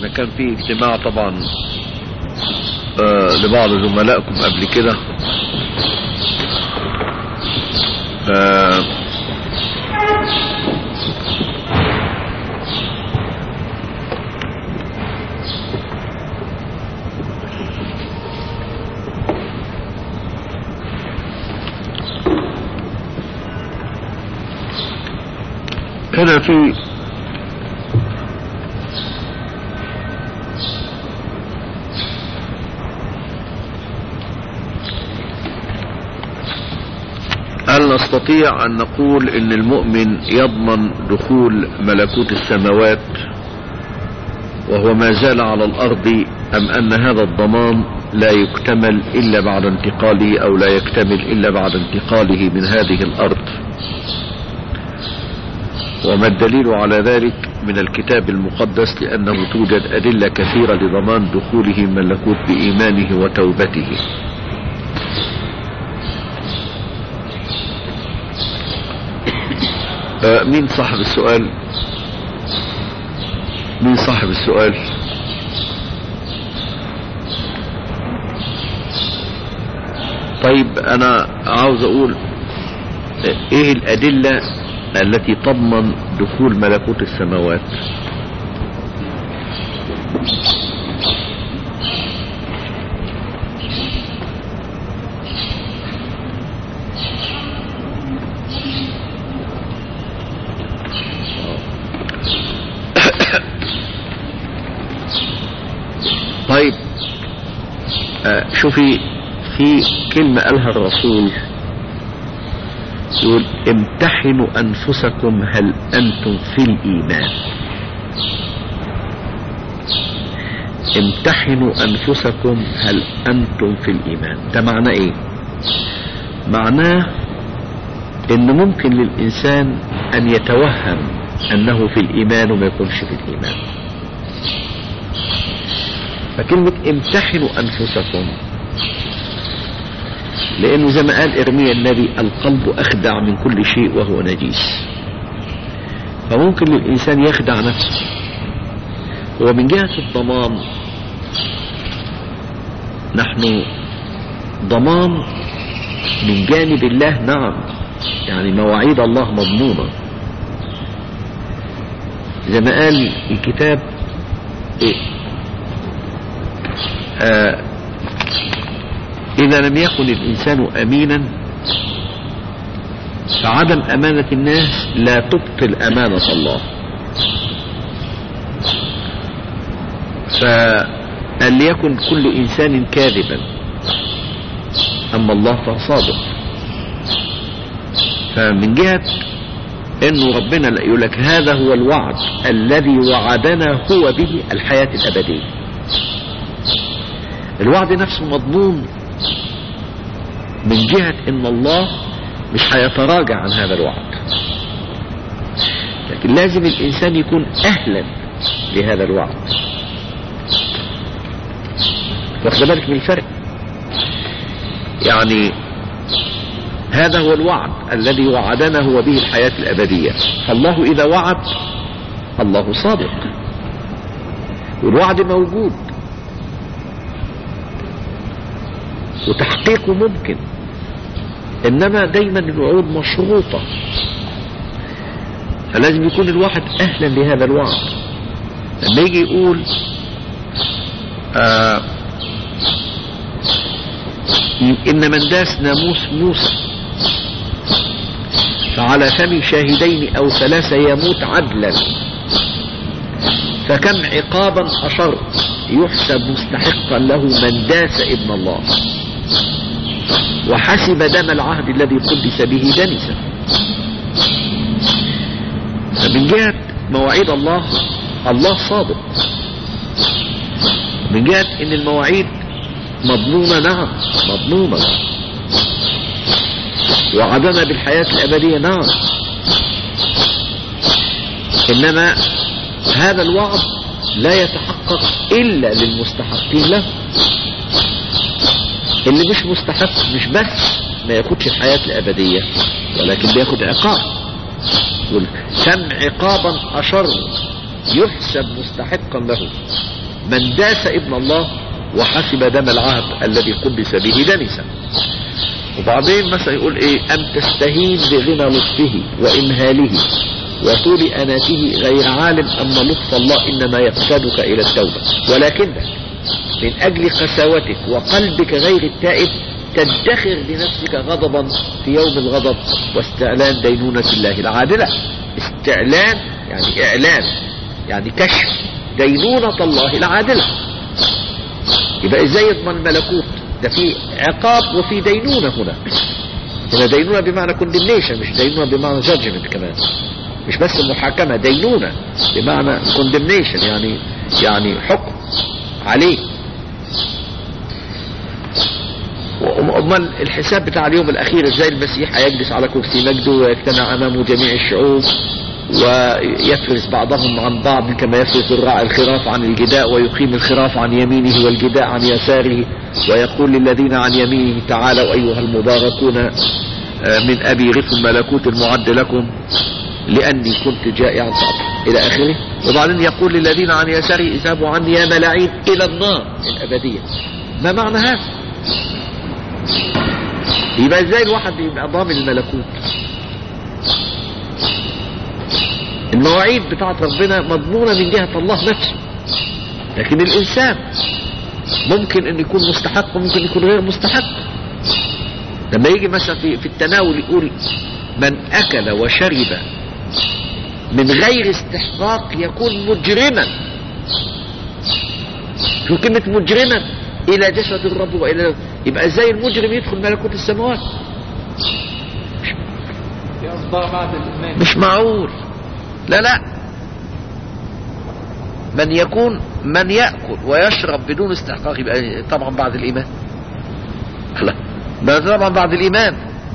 احنا كان في اجتماع طبعا آه لبعض زملائكم قبل كده آه هنا في هل نستطيع أن نقول إن المؤمن يضمن دخول ملكوت السماوات وهو ما زال على الأرض أم أن هذا الضمان لا يكتمل إلا بعد انتقاله أو لا يكتمل إلا بعد انتقاله من هذه الأرض وما الدليل على ذلك من الكتاب المقدس لأنه توجد أدلة كثيرة لضمان دخوله الملكوت بإيمانه وتوبته آه مين صاحب السؤال مين صاحب السؤال طيب انا عاوز اقول ايه الادلة التي تضمن دخول ملكوت السماوات طيب آه شوفي في كلمة قالها الرسول يقول امتحنوا انفسكم هل انتم في الايمان امتحنوا انفسكم هل انتم في الايمان ده معناه ايه معناه ان ممكن للانسان ان يتوهم انه في الايمان وما يكونش في الايمان فكلمة امتحنوا انفسكم لانه زي ما قال ارميا النبي القلب اخدع من كل شيء وهو نجيس فممكن للانسان يخدع نفسه ومن جهة الضمان نحن ضمان من جانب الله نعم يعني مواعيد الله مضمونة زي ما قال الكتاب إيه؟ آه إذا لم يكن الإنسان أمينا فعدم أمانة الناس لا تبطل أمانة الله فأن ليكن كل إنسان كاذبا أما الله فصادق فمن جهة انه ربنا يقول لك هذا هو الوعد الذي وعدنا هو به الحياة الابدية الوعد نفسه مضمون من جهة ان الله مش هيتراجع عن هذا الوعد لكن لازم الانسان يكون اهلا لهذا الوعد واخد بالك من الفرق يعني هذا هو الوعد الذي وعدنا هو به الحياة الأبدية فالله إذا وعد الله صادق والوعد موجود وتحقيقه ممكن إنما دايما الوعود مشروطة فلازم يكون الواحد أهلا لهذا الوعد لما يجي يقول آه إن من داس ناموس موسى فعلى فم شاهدين أو ثلاثة يموت عدلا فكم عقابا أشر يحسب مستحقا له من داس ابن الله وحسب دم العهد الذي قدس به دنسا فمن جهة مواعيد الله الله صادق من جهة ان المواعيد مضمونة نعم مضمونة وعدنا بالحياة الأبدية نعم إنما هذا الوعد لا يتحقق إلا للمستحقين له اللي مش مستحق مش بس ما ياخدش الحياة الأبدية ولكن بياخد عقاب كم عقابا أشر يحسب مستحقا له من داس ابن الله وحسب دم العهد الذي قدس به دنسا وبعدين مثلا يقول ايه ام تستهين بغنى لطفه وامهاله وطول اناته غير عالم ان لطف الله انما يقصدك الى التوبة ولكنك من اجل قساوتك وقلبك غير التائب تدخر لنفسك غضبا في يوم الغضب واستعلان دينونة الله العادلة استعلان يعني اعلان يعني كشف دينونة الله العادلة يبقى ازاي يضمن الملكوت ده في عقاب وفي دينونة هنا هنا دينونة بمعنى كوندمنيشن مش دينونة بمعنى جادجمنت كمان مش بس محاكمة دينونة بمعنى كوندمنيشن يعني يعني حكم عليه امال الحساب بتاع اليوم الاخير ازاي المسيح هيجلس على كرسي مجده ويجتمع امامه جميع الشعوب ويفرز بعضهم عن بعض كما يفرز الراعي الخراف عن الجداء ويقيم الخراف عن يمينه والجداء عن يساره ويقول للذين عن يمينه تعالوا ايها المباركون من ابي غف الملكوت المعد لكم لاني كنت جائعا فاطعم الى اخره وبعدين يقول للذين عن يساره اذهبوا عني يا ملاعين الى النار الابديه ما معنى هذا يبقى ازاي الواحد يبقى ضامن الملكوت المواعيد بتاعت ربنا مضمونة من جهة الله نفسه لكن الإنسان ممكن أن يكون مستحق وممكن يكون غير مستحق لما يجي مثلا في, في التناول يقول من أكل وشرب من غير استحقاق يكون مجرما شو كلمة مجرما إلى جسد الرب وإلى يبقى ازاي المجرم يدخل ملكوت السماوات مش معقول لا لا من يكون من يأكل ويشرب بدون استحقاق يبقى طبعا بعد الإيمان لا ده طبعا بعد الإيمان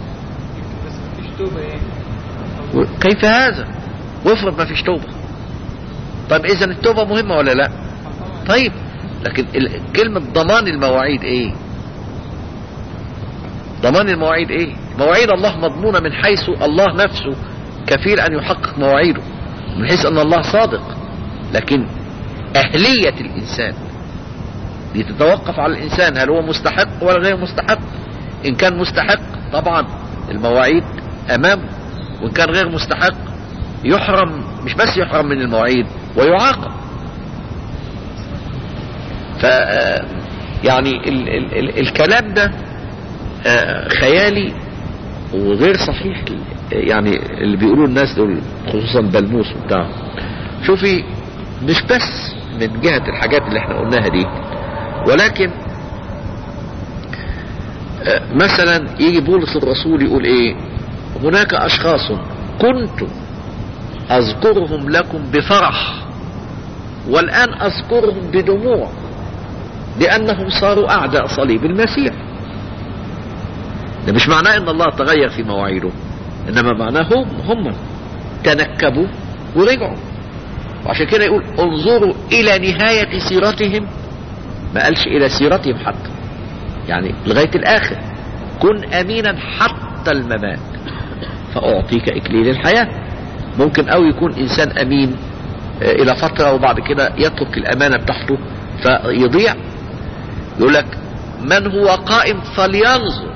كيف هذا وافرض ما فيش توبة طيب إذا التوبة مهمة ولا لا طيب لكن كلمة ضمان المواعيد ايه ضمان المواعيد ايه مواعيد الله مضمونة من حيث الله نفسه كفيل ان يحقق مواعيده من حيث ان الله صادق لكن اهلية الانسان دي تتوقف على الانسان هل هو مستحق ولا غير مستحق ان كان مستحق طبعا المواعيد امامه وان كان غير مستحق يحرم مش بس يحرم من المواعيد ويعاقب ف يعني ال ال ال الكلام ده خيالي وغير صحيح يعني اللي بيقولوه الناس دول خصوصا بلموس وبتاع شوفي مش بس من جهة الحاجات اللي احنا قلناها دي ولكن مثلا يجي بولس الرسول يقول ايه هناك اشخاص كنت اذكرهم لكم بفرح والان اذكرهم بدموع لانهم صاروا اعداء صليب المسيح ده مش معناه ان الله تغير في مواعيده انما معناه هم هم تنكبوا ورجعوا وعشان كده يقول انظروا الى نهاية سيرتهم ما قالش الى سيرتهم حتى يعني لغاية الاخر كن امينا حتى الممات فاعطيك اكليل الحياة ممكن او يكون انسان امين الى فترة وبعد كده يترك الامانة بتاعته فيضيع يقول لك من هو قائم فلينظر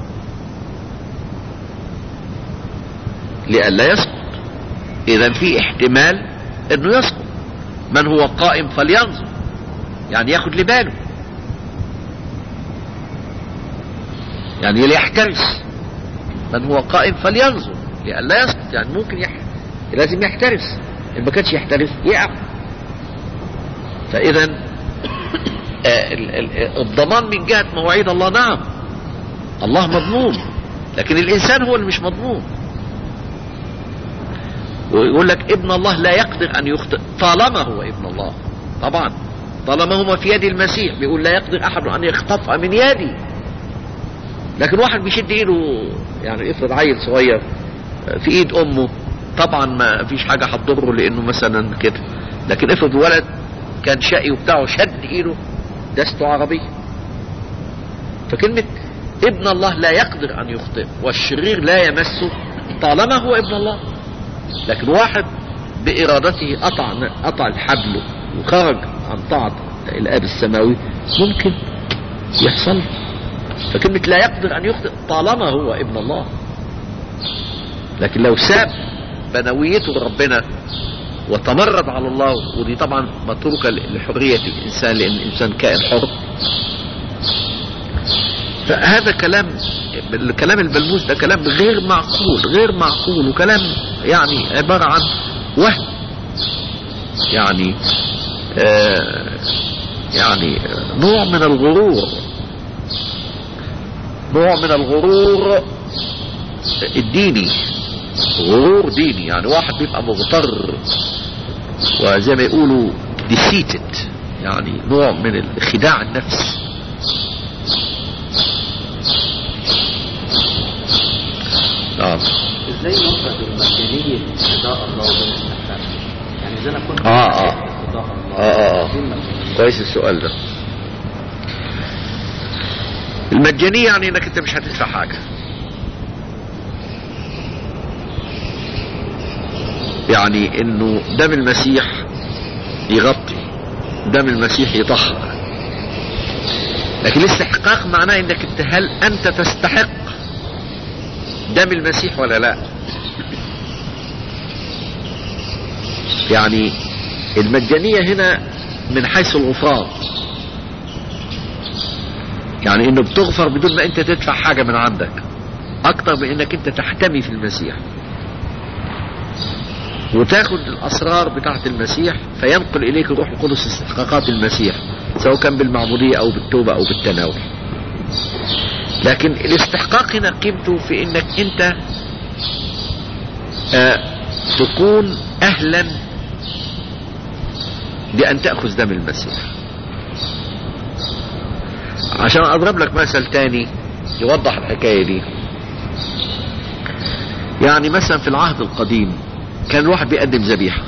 لئلا يسقط اذا في احتمال انه يسقط من هو قائم فلينظر يعني ياخد لباله يعني ليحترس من هو قائم فلينظر لئلا يسقط يعني ممكن يح... لازم يحترس ان ما كانش يحترس يقع فاذا الضمان من جهة مواعيد الله نعم الله مضمون لكن الإنسان هو اللي مش مضمون ويقول لك ابن الله لا يقدر أن يخطئ طالما هو ابن الله طبعا طالما هو في يد المسيح بيقول لا يقدر أحد أن يخطفها من يدي لكن واحد بيشد ايده يعني افرض عيل صغير في ايد امه طبعا ما فيش حاجة هتضره لانه مثلا كده لكن افرض ولد كان شقي وبتاعه شد ايده دسته عربية فكلمة ابن الله لا يقدر ان يخطئ والشرير لا يمسه طالما هو ابن الله لكن واحد بارادته قطع قطع الحبل وخرج عن طاعة الاب السماوي ممكن يحصل فكلمة لا يقدر ان يخطئ طالما هو ابن الله لكن لو ساب بنويته لربنا وتمرد على الله ودي طبعا متروكة لحرية الانسان لان الانسان كائن حر فهذا كلام الكلام البلموس ده كلام غير معقول غير معقول وكلام يعني عبارة عن وهم يعني آه يعني نوع من الغرور نوع من الغرور الديني غرور ديني يعني واحد بيبقى مغتر وزي ما يقولوا ديسيتد يعني نوع من خداع النفس نعم ازاي نفرض المجانية رضاء الله والاستحقاق يعني اذا انا كنت آه، آه. رضاء الله آه، آه، آه. دي المجانية. كويس السؤال ده المجانية يعني انك انت مش هتدفع حاجة يعني انه دم المسيح يغطي دم المسيح يطهر لكن الاستحقاق معناه انك انت هل انت تستحق دم المسيح ولا لا يعني المجانية هنا من حيث الغفران يعني انه بتغفر بدون ما انت تدفع حاجة من عندك اكتر من انك انت تحتمي في المسيح وتاخد الاسرار بتاعت المسيح فينقل اليك الروح القدس استحقاقات المسيح سواء كان بالمعمودية او بالتوبة او بالتناول لكن الاستحقاق هنا قيمته في انك انت آه تكون اهلا لان تأخذ دم المسيح عشان اضرب لك مثل تاني يوضح الحكاية دي يعني مثلا في العهد القديم كان الواحد بيقدم ذبيحة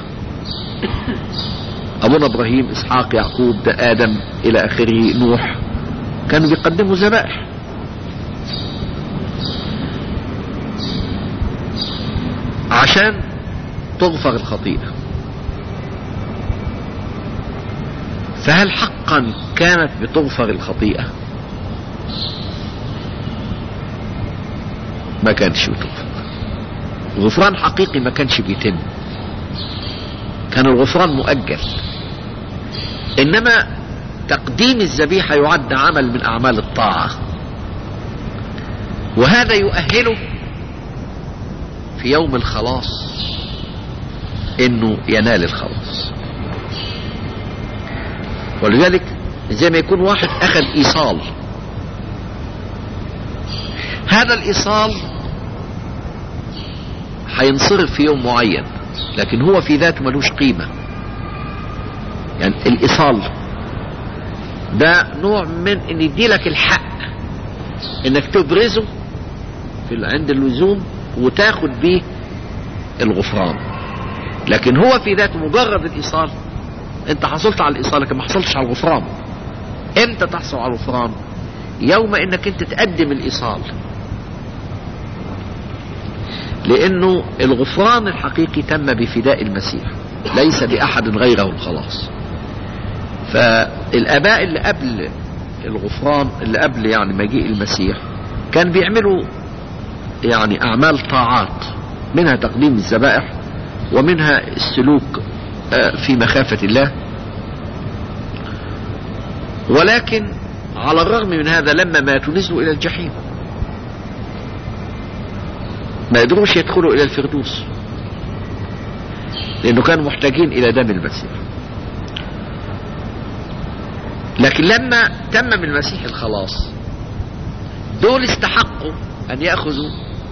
ابونا ابراهيم اسحاق يعقوب ده ادم الى اخره نوح كانوا بيقدموا ذبائح عشان تغفر الخطيئة فهل حقا كانت بتغفر الخطيئة ما كانش بتغفر غفران حقيقي ما كانش بيتم كان الغفران مؤجل انما تقديم الذبيحة يعد عمل من اعمال الطاعة وهذا يؤهله في يوم الخلاص انه ينال الخلاص ولذلك زي ما يكون واحد اخذ ايصال هذا الايصال هينصرف في يوم معين لكن هو في ذاته ملوش قيمة يعني الايصال ده نوع من ان يديلك الحق انك تبرزه في عند اللزوم وتاخد بيه الغفران لكن هو في ذاته مجرد الايصال انت حصلت على الايصال لكن ما حصلتش على الغفران امتى تحصل على الغفران يوم انك انت تقدم الايصال لانه الغفران الحقيقي تم بفداء المسيح ليس لاحد غيره الخلاص فالاباء اللي قبل الغفران اللي قبل يعني مجيء المسيح كان بيعملوا يعني اعمال طاعات منها تقديم الذبائح ومنها السلوك في مخافة الله ولكن على الرغم من هذا لما ماتوا نزلوا الى الجحيم ما يقدروش يدخلوا الى الفردوس لانه كانوا محتاجين الى دم المسيح لكن لما تمم المسيح الخلاص دول استحقوا ان ياخذوا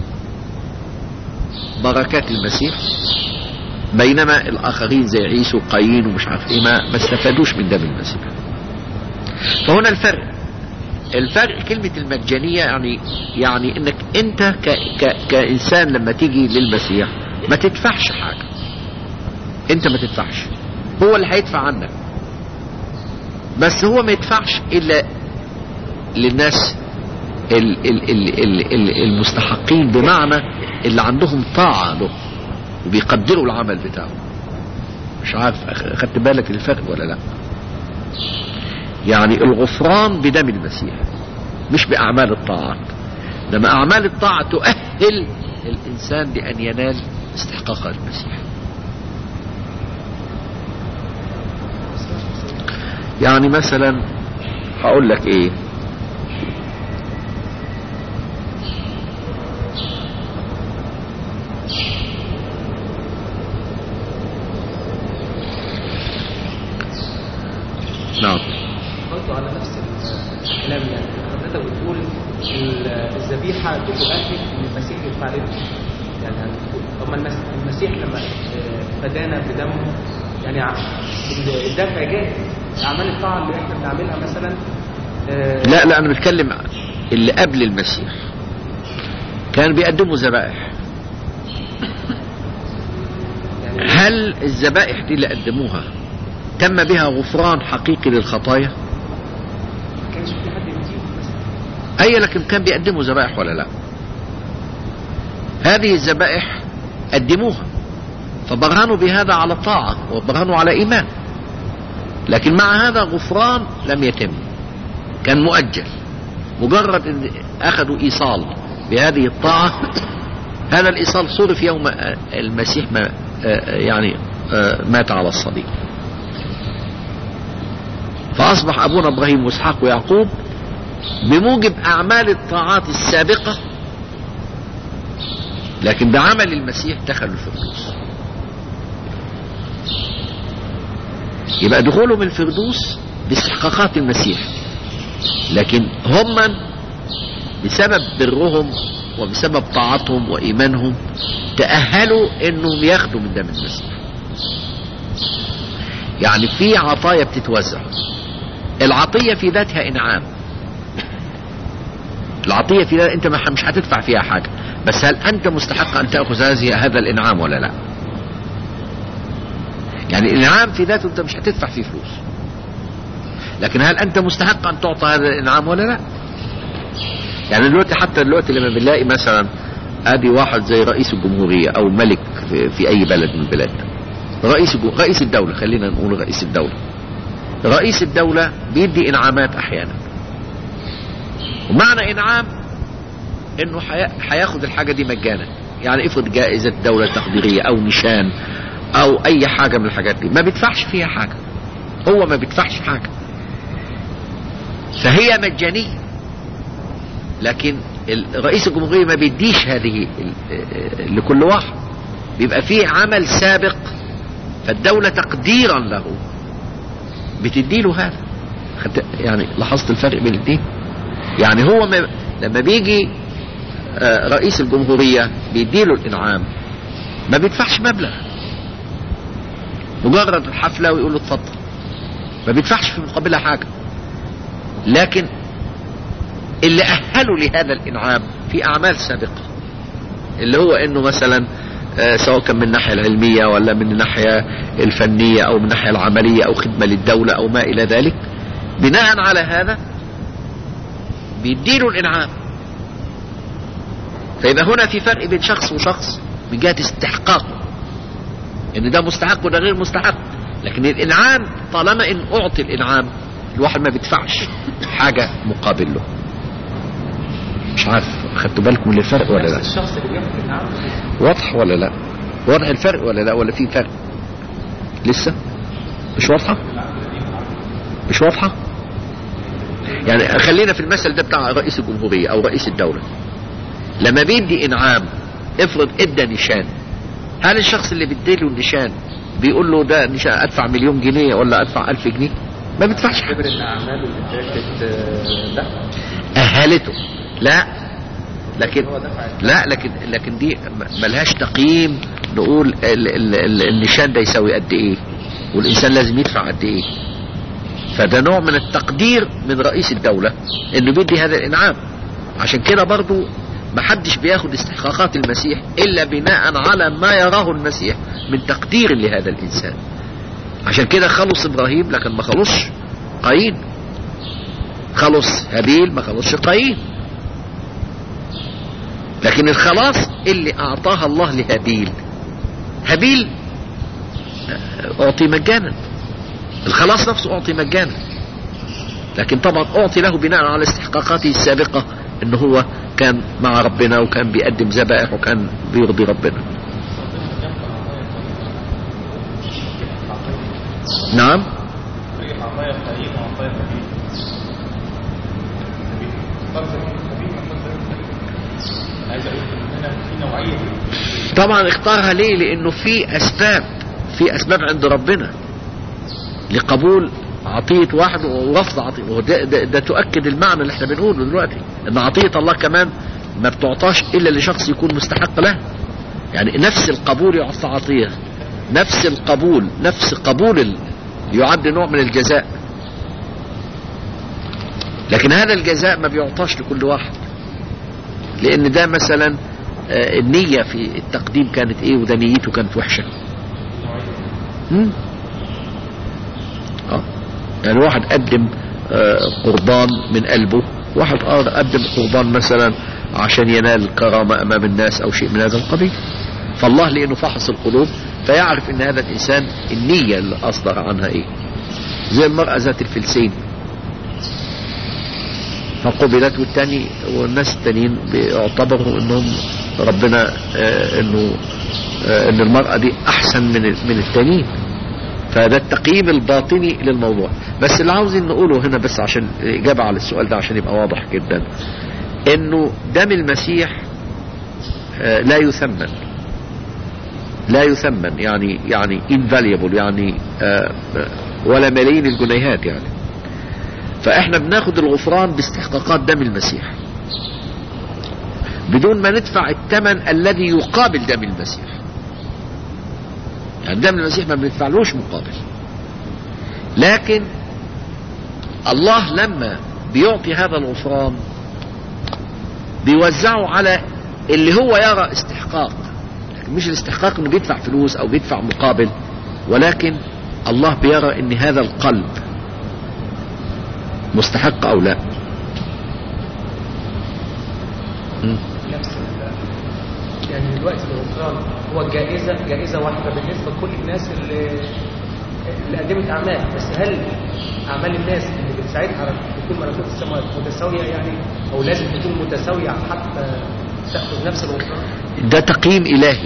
بركات المسيح بينما الاخرين زي عيسو وقايين ومش عارف ايه ما, ما استفادوش من دم المسيح فهنا الفرق الفرق كلمة المجانية يعني يعني انك انت ك ك كانسان لما تيجي للمسيح ما تدفعش حاجة انت ما تدفعش هو اللي هيدفع عنك بس هو ما يدفعش الا للناس ال ال ال ال ال المستحقين بمعنى اللي عندهم طاعة له وبيقدروا العمل بتاعه مش عارف اخدت بالك الفرق ولا لا يعني الغفران بدم المسيح مش بأعمال الطاعات لما أعمال الطاعة تؤهل الإنسان لأن ينال استحقاق المسيح يعني مثلا هقول لك ايه نعم برضه على نفس الكلام يعني حضرتك بتقول ال- الذبيحه بتؤهل ان المسيح يدفع لنا يعني هنقول طب ما المس- المسيح لما آه، فدانا بدمه يعني ع- ال- الدفع جاهز اعمال الطاعه اللي احنا بنعملها مثلا آه، لا لا انا بتكلم اللي قبل المسيح كان بيقدموا ذبائح يعني هل الذبائح دي اللي قدموها تم بها غفران حقيقي للخطايا ما كانش في حد بيجيب مثلا اي لكن كان بيقدموا ذبائح ولا لا هذه الذبائح قدموها فبرهنوا بهذا على طاعة وبرهنوا على إيمان لكن مع هذا غفران لم يتم كان مؤجل مجرد ان اخذوا ايصال بهذه الطاعة هذا الايصال صرف يوم المسيح ما يعني مات على الصليب فاصبح ابونا ابراهيم واسحاق ويعقوب بموجب اعمال الطاعات السابقة لكن بعمل المسيح دخلوا الفردوس يبقى دخولهم الفردوس باستحقاقات المسيح لكن هم بسبب برهم وبسبب طاعتهم وإيمانهم تأهلوا انهم ياخدوا من دم المسيح يعني في عطايا بتتوزع العطية في ذاتها انعام العطية في ذاتها انت مش هتدفع فيها حاجة بس هل انت مستحق ان تأخذ هذه هذا الانعام ولا لا يعني الانعام في ذاته انت مش هتدفع فيه فلوس لكن هل انت مستحق ان تعطى هذا الانعام ولا لا يعني دلوقتي حتى دلوقتي لما بنلاقي مثلا ادي واحد زي رئيس الجمهورية او ملك في, في اي بلد من البلاد رئيس رئيس الدولة خلينا نقول رئيس الدولة رئيس الدولة بيدي انعامات احيانا ومعنى انعام انه هياخد الحاجة دي مجانا يعني افرض جائزة دولة تقديرية او نشان او اي حاجة من الحاجات دي ما بيدفعش فيها حاجة هو ما بيدفعش حاجة فهي مجانية لكن رئيس الجمهورية ما بيديش هذه لكل واحد بيبقى فيه عمل سابق فالدولة تقديرا له بتدي له هذا يعني لاحظت الفرق بين الاثنين يعني هو ما لما بيجي رئيس الجمهورية بيديله الانعام ما بيدفعش مبلغ مجرد الحفلة ويقول له اتفضل ما بيدفعش في مقابلها حاجة لكن اللي أهلوا لهذا الإنعام في أعمال سابقة اللي هو إنه مثلا سواء كان من الناحية العلمية ولا من الناحية الفنية أو من الناحية العملية أو خدمة للدولة أو ما إلى ذلك بناء على هذا بيديله الإنعام فيبقى هنا في فرق بين شخص وشخص من جهة استحقاقه ان ده مستحق وده غير مستحق لكن الانعام طالما ان اعطي الانعام الواحد ما بيدفعش حاجة مقابل له مش عارف خدتوا بالكم من الفرق ولا لا الشخص اللي بياخد الانعام واضح ولا لا واضح الفرق ولا لا ولا في فرق لسه مش واضحة مش واضحة يعني خلينا في المثل ده بتاع رئيس الجمهورية او رئيس الدولة لما بيدي انعام افرض ادى نشان هل الشخص اللي بيديله النشان بيقول له ده نشان ادفع مليون جنيه ولا ادفع الف جنيه ما بيدفعش حاجه اعتبر ان اعماله اللي فاتت آه، ده اهلته لا لكن هو دفع لا لكن لكن دي ملهاش تقييم نقول ال ال ال النشان ده يساوي قد ايه والانسان لازم يدفع قد ايه فده نوع من التقدير من رئيس الدولة انه بيدي هذا الانعام عشان كده برضو ما حدش بياخد استحقاقات المسيح الا بناء على ما يراه المسيح من تقدير لهذا الانسان عشان كده خلص ابراهيم لكن ما خلصش قايين خلص هابيل ما خلصش قايين لكن الخلاص اللي اعطاها الله لهابيل هابيل اعطي مجانا الخلاص نفسه اعطي مجانا لكن طبعا اعطي له بناء على استحقاقاته السابقة ان هو كان مع ربنا وكان بيقدم ذبائح وكان بيرضي ربنا نعم عايز اقول ان هنا في نوعيه طبعا اختارها ليه لانه في اسباب في اسباب عند ربنا لقبول عطية واحد ورفض عطية وده ده, ده تؤكد المعنى اللي احنا بنقوله دلوقتي ان عطية الله كمان ما بتعطاش الا لشخص يكون مستحق له يعني نفس القبول يعطى عطية نفس القبول نفس قبول ال... يعد نوع من الجزاء لكن هذا الجزاء ما بيعطاش لكل واحد لان ده مثلا آه، النية في التقديم كانت ايه وده نيته كانت وحشة مم. اه يعني واحد قدم آه، قربان من قلبه واحد اه قدم قربان مثلا عشان ينال كرامة امام الناس او شيء من هذا القبيل فالله لانه فحص القلوب فيعرف ان هذا الانسان النية اللي اصدر عنها ايه زي المرأة ذات الفلسين فقبلت والتاني والناس التانيين بيعتبروا انهم ربنا آه انه آه ان المرأة دي احسن من من التانيين فده التقييم الباطني للموضوع بس اللي عاوزين نقوله هنا بس عشان اجابة على السؤال ده عشان يبقى واضح جدا انه دم المسيح آه لا يثمن لا يثمن يعني يعني invaluable يعني آه ولا ملايين الجنيهات يعني فاحنا بناخد الغفران باستحقاقات دم المسيح بدون ما ندفع الثمن الذي يقابل دم المسيح يعني دم المسيح ما بندفعلوش مقابل لكن الله لما بيعطي هذا الغفران بيوزعه على اللي هو يرى استحقاق لكن مش الاستحقاق انه بيدفع فلوس او بيدفع مقابل ولكن الله بيرى ان هذا القلب مستحق او لا م. نفس ال- يعني دلوقتي الغفران هو جائزة جائزة واحدة بالنسبة لكل الناس اللي اللي قدمت أعمال بس هل أعمال الناس اللي بتساعدها على دخول ملكوت السماوات متساوية يعني أو لازم تكون متساوية حتى تأخذ نفس الغفران؟ ده تقييم الهي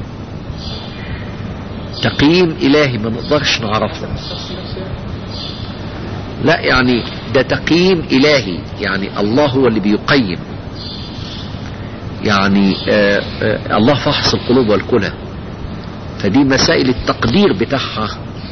تقييم الهي ما نقدرش نعرفه الشخص نفسه يعني؟ لا يعني ده تقييم الهي يعني الله هو اللي بيقيم يعني آه آه الله فحص القلوب والكلى فدي مسائل التقدير بتاعها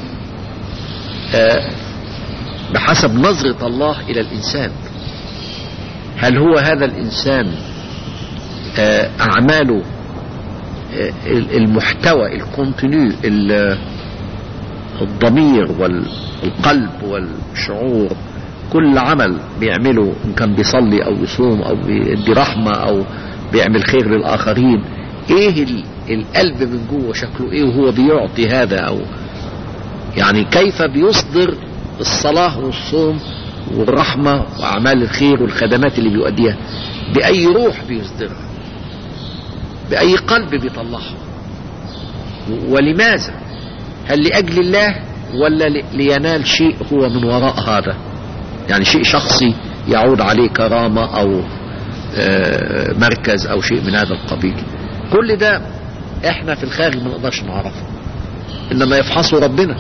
آه بحسب نظرة الله إلى الإنسان هل هو هذا الإنسان آه أعماله آه المحتوى الكونتينيو ال- الضمير والقلب والشعور كل عمل بيعمله إن كان بيصلي أو يصوم أو بيدي رحمة أو بيعمل خير للآخرين إيه ال- القلب من جوه شكله إيه وهو بيعطي هذا أو يعني كيف بيصدر الصلاة والصوم والرحمة وأعمال الخير والخدمات اللي بيؤديها بأي روح بيصدرها بأي قلب بيطلعها ولماذا هل لأجل الله ولا ل- لينال شيء هو من وراء هذا يعني شيء شخصي يعود عليه كرامة أو آه، مركز أو شيء من هذا القبيل كل ده احنا في الخارج ما نقدرش نعرفه انما يفحصه ربنا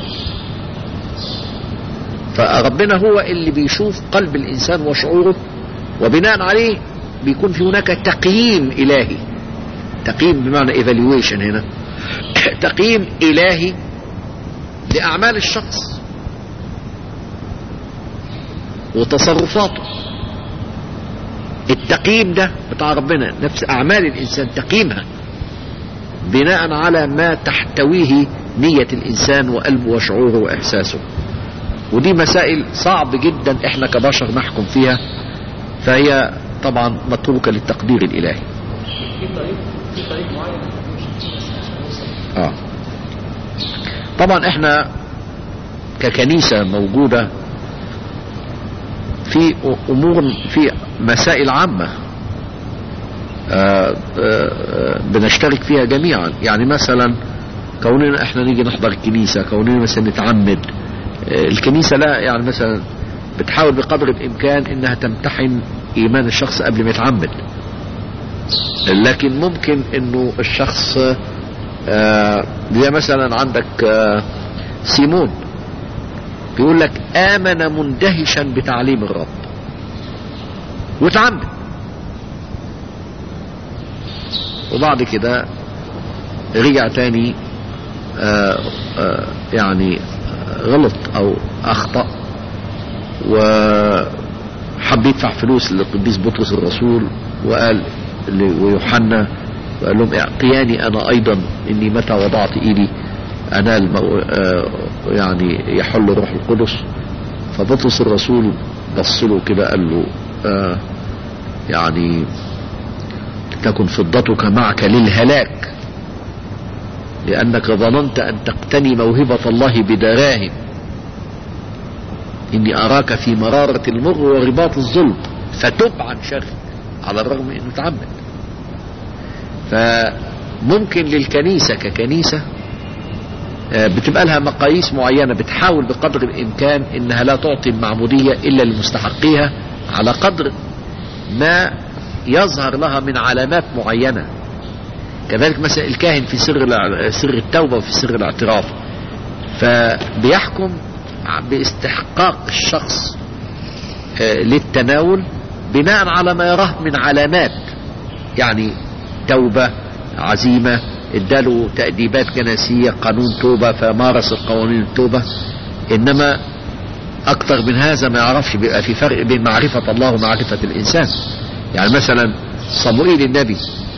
فربنا هو اللي بيشوف قلب الانسان وشعوره وبناء عليه بيكون في هناك تقييم الهي تقييم بمعنى evaluation هنا تقييم الهي لاعمال الشخص وتصرفاته التقييم ده بتاع ربنا نفس اعمال الانسان تقييمها بناء على ما تحتويه نية الإنسان وقلبه وشعوره وإحساسه ودي مسائل صعب جدا احنا كبشر نحكم فيها فهي طبعا متروكة للتقدير الإلهي في طريق في طريق معين نمشي فيه بس عشان نوصل آه. طبعا احنا ككنيسة موجودة في أمور في مسائل عامة آه، آه، آه، بنشترك فيها جميعا يعني مثلا كوننا احنا نيجي نحضر الكنيسة كوننا مثلا نتعمد آه، الكنيسة لا يعني مثلا بتحاول بقدر الامكان انها تمتحن ايمان الشخص قبل ما يتعمد لكن ممكن انه الشخص آه، زي مثلا عندك آه، سيمون بيقول لك امن مندهشا بتعليم الرب وتعمد وبعد كده رجع تاني آه، آه، يعني آه، غلط او اخطأ وحب يدفع فلوس للقديس بطرس الرسول وقال ل- ويوحنا وقال لهم اعطياني انا ايضا اني متى وضعت ايدي انال مو- آه، يعني يحل روح القدس فبطرس الرسول بص له كده قال له آه، يعني تكن فضتك معك للهلاك لأنك ظننت أن تقتني موهبة الله بدراهم إني أراك في مرارة المر ورباط الظلم فتب عن شر على الرغم من أنه تعمد فممكن للكنيسة ككنيسة آه، بتبقى لها مقاييس معينة بتحاول بقدر الإمكان إنها لا تعطي المعمودية إلا لمستحقيها على قدر ما يظهر لها من علامات معينة كذلك مثلا الكاهن في سر الع- سر التوبة وفي سر الاعتراف فبيحكم باستحقاق الشخص آه، للتناول بناء على ما يراه من علامات يعني توبة عزيمة اداله تأديبات كنسية قانون توبة فمارس القوانين التوبة انما اكتر من هذا ما يعرفش بيبقى في فرق بين معرفة الله ومعرفة الانسان يعني مثلا صموئيل النبي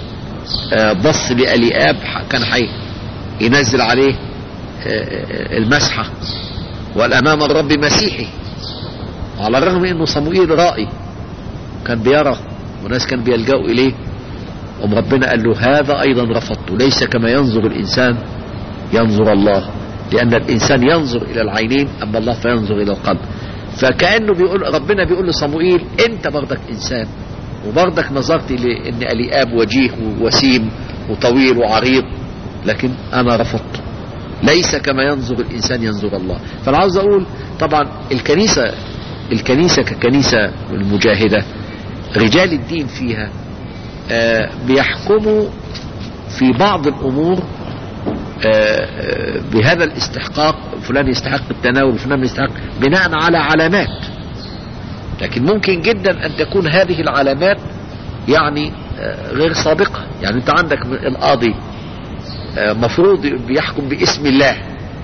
آه، بص لأليآب ح- كان حي ينزل عليه آه، آه، المسحة والأمام الرب مسيحي على الرغم انه صموئيل رائي كان بيرى وناس كان بيلجأوا اليه أم ربنا قال له هذا ايضا رفضته ليس كما ينظر الانسان ينظر الله لان الانسان ينظر الى العينين اما الله فينظر الى القلب فكانه بيقول ربنا بيقول لصموئيل انت برضك انسان وبرضك نظرت لان الياب وجيه ووسيم وطويل وعريض لكن انا رفضته ليس كما ينظر الانسان ينظر الله فانا عاوز اقول طبعا الكنيسه الكنيسه ككنيسه المجاهده رجال الدين فيها آه، بيحكموا في بعض الامور آه، آه، بهذا الاستحقاق فلان يستحق التناول فلان يستحق بناء على علامات لكن ممكن جدا ان تكون هذه العلامات يعني آه، غير سابقة يعني انت عندك القاضي آه، مفروض بيحكم باسم الله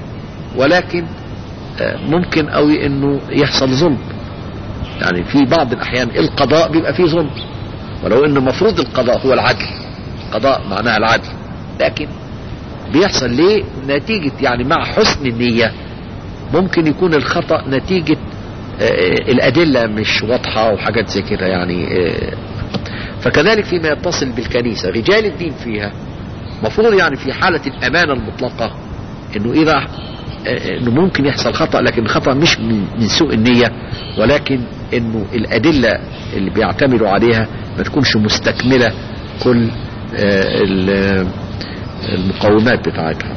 ولكن آه، ممكن قوي انه يحصل ظلم يعني في بعض الاحيان القضاء بيبقى فيه ظلم ولو ان مفروض القضاء هو العدل قضاء معناها العدل لكن بيحصل ليه نتيجة يعني مع حسن النية ممكن يكون الخطأ نتيجة آه، الأدلة مش واضحة وحاجات زي كده يعني آه، فكذلك فيما يتصل بالكنيسة رجال الدين فيها مفروض يعني في حالة الأمانة المطلقة انه اذا آه، انه ممكن يحصل خطأ لكن الخطأ مش من من سوء النية ولكن انه الأدلة اللي بيعتمدوا عليها ما تكونش مستكملة كل آه، ال- المقومات بتاعتها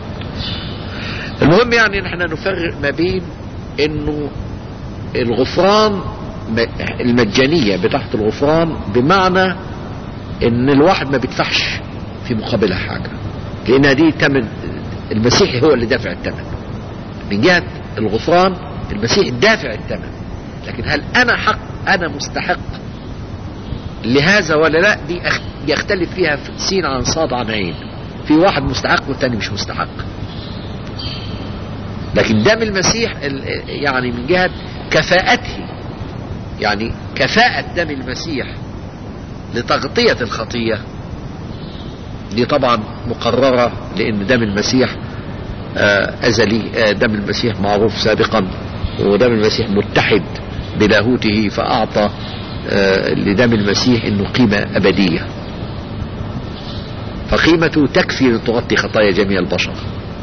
المهم يعني ان احنا نفرق ما بين انه الغفران م- المجانية بتاعت الغفران بمعنى ان الواحد ما بيدفعش في مقابلها حاجة لان دي تمن المسيح هو اللي دافع الثمن من جهة الغفران المسيح دافع الثمن لكن هل انا حق انا مستحق لهذا ولا لا دي أخ- يختلف فيها في سين عن صاد عن عين في واحد مستحق والتاني مش مستحق لكن دم المسيح ال- يعني من جهة كفاءته يعني كفاءة دم المسيح لتغطية الخطية دي طبعا مقررة لأن دم المسيح آه، أزلي آه، دم المسيح معروف سابقا ودم المسيح متحد بلاهوته فأعطى آه، لدم المسيح انه قيمة ابدية فقيمته تكفي لتغطي خطايا جميع البشر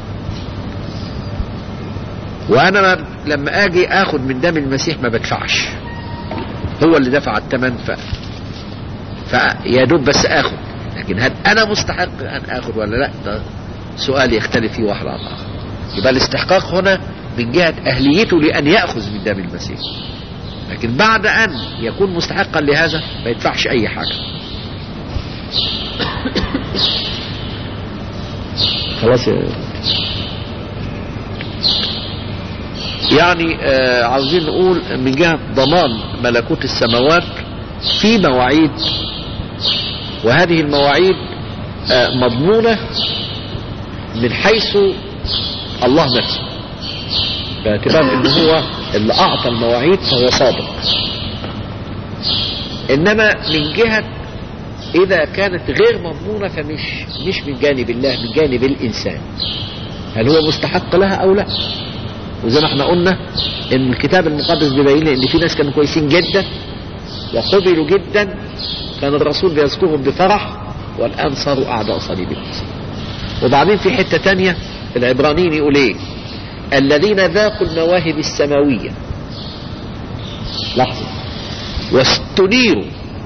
وانا ما- لما اجي اخد من دم المسيح ما بدفعش هو اللي دفع الثمن ف فيا دوب بس اخد لكن هل انا مستحق ان اخد ولا لا ده سؤال يختلف فيه واحد عن اخر يبقى الاستحقاق هنا من جهة اهليته لان ياخذ من دم المسيح لكن بعد أن يكون مستحقا لهذا ما يدفعش أي حاجة خلاص يا يعني آه عاوزين نقول من جهة ضمان ملكوت السماوات في مواعيد وهذه المواعيد آه مضمونة من حيث الله نفسه باعتبار ان هو اللي اعطى المواعيد فهو صادق انما من جهة اذا كانت غير مضمونة فمش مش من جانب الله من جانب الانسان هل هو مستحق لها او لا وزي ما احنا قلنا ان الكتاب المقدس بيبين لنا ان في ناس كانوا كويسين جدا وقبلوا جدا كان الرسول بيذكرهم بفرح والان صاروا اعداء صليب المسيح وبعدين في حتة تانية في العبرانيين يقول ايه الذين ذاقوا المواهب السماوية لحظة واستنيروا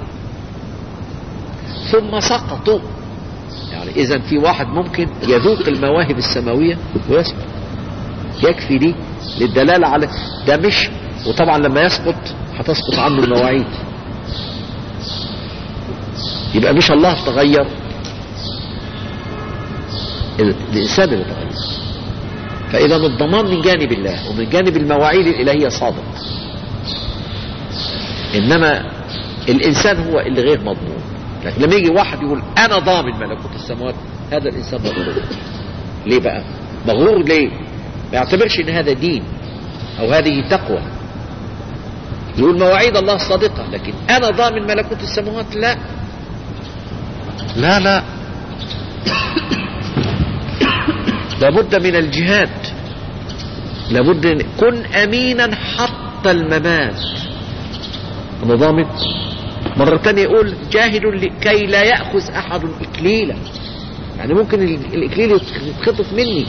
ثم سقطوا يعني اذا في واحد ممكن يذوق المواهب السماوية ويسقط يكفي دي للدلالة على ده مش وطبعا لما يسقط هتسقط عنه المواعيد يبقى مش الله تغير الإنسان اللي تغير فإذا الضمان من جانب الله ومن جانب المواعيد الإلهية صادق إنما الإنسان هو اللي غير مضمون لكن لما يجي واحد يقول أنا ضامن ملكوت السماوات هذا الإنسان مغرور ليه بقى مغرور ليه ما يعتبرش ان هذا دين او هذه تقوى يقول مواعيد الله صادقة لكن انا ضامن ملكوت السماوات لا لا لا لابد من الجهاد لابد ان كن امينا حتى الممات انا ضامن مرة تانية يقول جاهد لكي لا يأخذ احد اكليلا يعني ممكن الاكليل يتخطف مني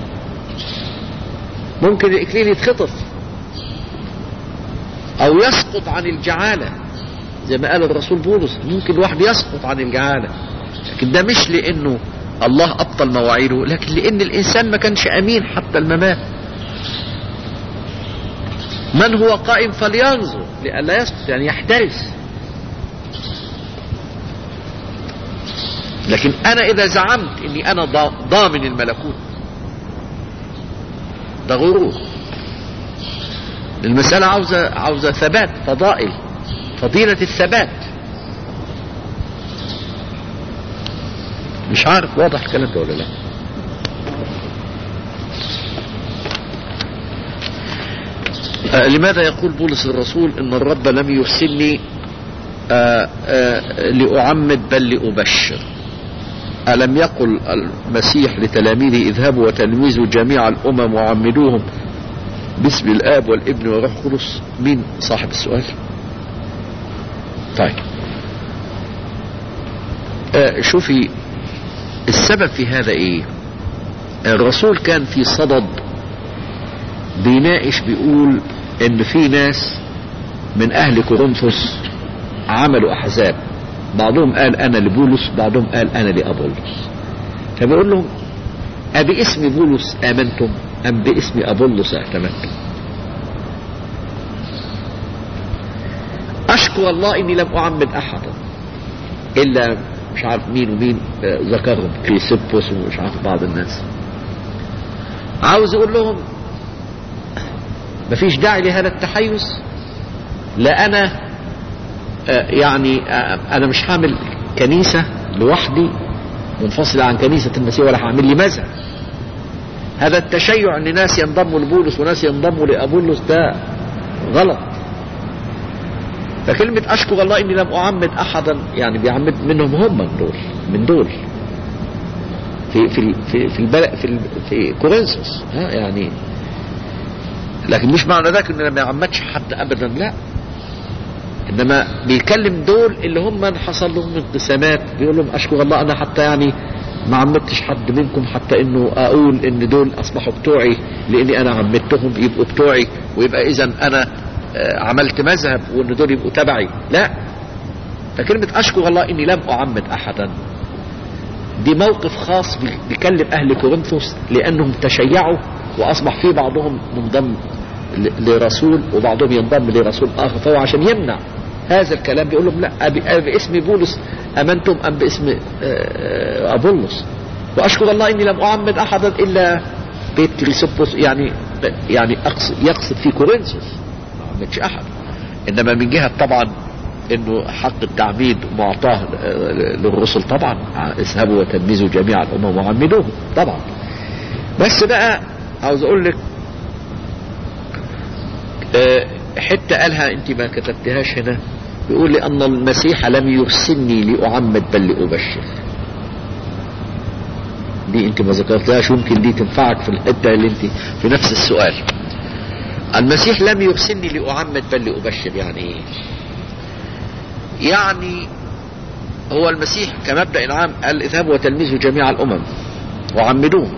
ممكن الإكليل يتخطف أو يسقط عن الجعالة زي ما قال الرسول بولس ممكن الواحد يسقط عن الجعالة لكن ده مش لأنه الله أبطل مواعيده لكن لأن الإنسان ما كانش أمين حتى الممات من هو قائم فلينظر لئلا يسقط يعني يحترس لكن أنا إذا زعمت أني أنا ضامن الملكوت ده غرور المسألة عاوزة عاوزة ثبات فضائل فضيلة الثبات مش عارف واضح الكلام ده ولا لا آه لماذا يقول بولس الرسول ان الرب لم يرسلني آه آه لأعمد بل لأبشر ألم يقل المسيح لتلاميذه اذهبوا وتلميذوا جميع الأمم وعمدوهم باسم الآب والابن والروح القدس مين صاحب السؤال طيب آه شوفي السبب في هذا ايه الرسول كان في صدد بيناقش بيقول ان في ناس من اهل كورنثوس عملوا احزاب بعضهم قال انا لبولس بعضهم قال انا لابولس فبيقول لهم أباسم بولس آمنتم أم باسم أبولس اعتمدتم أشكر الله إني لم أعمد أحدا إلا مش عارف مين ومين ذكرهم كريسبوس ومش عارف بعض الناس عاوز أقول لهم مفيش داعي لهذا التحيز لا أنا يعني أنا مش هعمل كنيسة لوحدي منفصلة عن كنيسة المسيح ولا هعمل لي مذهب هذا التشيع ان ناس ينضموا لبولس وناس ينضموا لابولس ده غلط فكلمة اشكر الله اني لم اعمد احدا يعني بيعمد منهم هم من دول من دول في في في في البلد في, في كورنثوس ها يعني لكن مش معنى ذلك انه ما يعمدش حد ابدا لا انما بيكلم دول اللي هم حصل لهم انقسامات بيقول لهم اشكر الله انا حتى يعني ما عمدتش حد منكم حتى انه اقول ان دول اصبحوا بتوعي لاني انا عمدتهم يبقوا بتوعي ويبقى اذا انا عملت مذهب وان دول يبقوا تبعي لا فكلمة اشكر الله اني لم اعمد احدا دي موقف خاص بيكلم اهل كورنثوس لانهم تشيعوا واصبح في بعضهم منضم ل- لرسول وبعضهم ينضم لرسول اخر فهو عشان يمنع هذا الكلام بيقول لهم لا أبي أبي باسم بولس امنتم ام باسم آه، ابولس واشكر الله اني لم اعمد احدا الا بيت كريسوبوس يعني يعني أقصد يقصد في كورنثوس ما عمدش احد انما من جهه طبعا انه حق التعميد معطاه آه، للرسل طبعا اذهبوا وتلمذوا جميع الامم وعمدوهم طبعا بس بقى عاوز اقول لك آه، حتة قالها انت ما كتبتهاش هنا بيقول لأن المسيح لم يرسلني لأعمد بل لأبشر دي انت ما ذكرتهاش يمكن دي تنفعك في الحتة اللي انت في نفس السؤال المسيح لم يرسلني لأعمد بل لأبشر يعني ايه يعني هو المسيح كمبدأ عام قال اذهبوا وتلمذوا جميع الأمم وعمدوهم